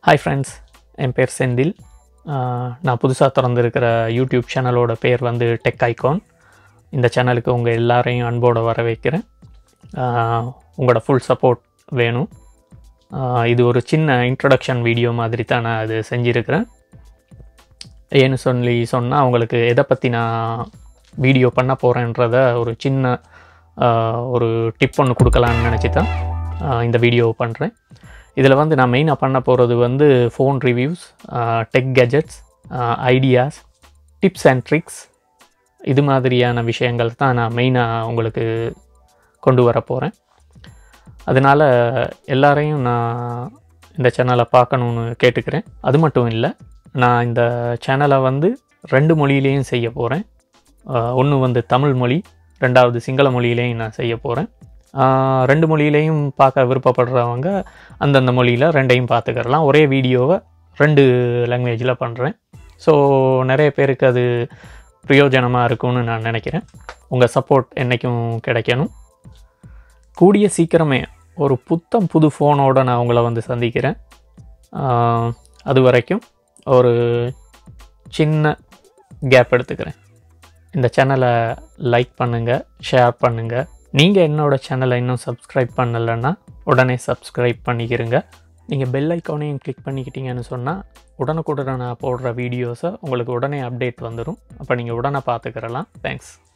hi friends என் பேர் செந்தில் ஆஹ் நான் புதுசாக திறந்திருக்கிற யூடியூப் சேனலோட பேர் வந்து டெக் ஐகான் இந்த சேனலுக்கு உங்கள் எல்லாரையும் அன்போடு வர வைக்கிறேன் ஆஹ் உங்களோட ஃபுல் சப்போர்ட் வேணும் ஆஹ் இது ஒரு சின்ன இன்ட்ரடக்ஷன் வீடியோ மாதிரி தான் நான் அது செஞ்சுருக்கிறேன் ஏன்னு சொல்லி சொன்னால் அவங்களுக்கு எதை பற்றி நான் வீடியோ பண்ண போகிறேன்றத ஒரு சின்ன ஆஹ் ஒரு டிப் ஒன்று கொடுக்கலான்னு நினச்சி தான் ஆஹ் இந்த வீடியோ பண்ணுறேன் இதில் வந்து நான் மெயினாக பண்ண போகிறது வந்து phone reviews tech gadgets ideas tips and tricks இது மாதிரியான விஷயங்கள் தான் நான் மெயினாக உங்களுக்கு கொண்டு வர போகிறேன் அதனால் எல்லாரையும் நான் இந்த சேனலை பார்க்கணுன்னு கேட்டுக்கிறேன் அது மட்டும் இல்லை நான் இந்த சேனலை வந்து ரெண்டு மொழியிலையும் செய்ய போகிறேன் ஒன்று வந்து தமிழ் மொழி ரெண்டாவது சிங்கள மொழியிலையும் நான் செய்ய போகிறேன் ரெண்டு மொழியிலையும் பார்க்க விருப்பப்படுறவங்க அந்தந்த மொழியில் ரெண்டையும் பார்த்துக்கிறலாம் ஒரே வீடியோவை ரெண்டு லாங்குவேஜில் பண்ணுறேன் ஸோ நிறைய பேருக்கு அது பிரயோஜனமாக இருக்கும்னு நான் நினைக்கிறேன் உங்கள் சப்போர்ட் என்றைக்கும் கிடைக்கணும் கூடிய சீக்கிரமே ஒரு புத்தம் புது ஃபோனோட நான் உங்களை வந்து சந்திக்கிறேன் ஆஹ் அது வரைக்கும் ஒரு சின்ன கேப் எடுத்துக்கிறேன் இந்த சேனலை லைக் பண்ணுங்கள் ஷேர் பண்ணுங்கள் நீங்கள் என்னோடய சேனலை இன்னும் சப்ஸ்கிரைப் பண்ணலைன்னா உடனே சப்ஸ்கிரைப் பண்ணிக்கிறங்க நீங்கள் பெல் ஐக்கானையும் கிளிக் பண்ணிக்கிட்டீங்கன்னு சொன்னால் உடனுக்குடனே நான் போடுற வீடியோஸை உங்களுக்கு உடனே அப்டேட் வந்துடும் அப்போ நீங்கள் உடனே பார்த்துக்கிறலாம் தேங்க்ஸ்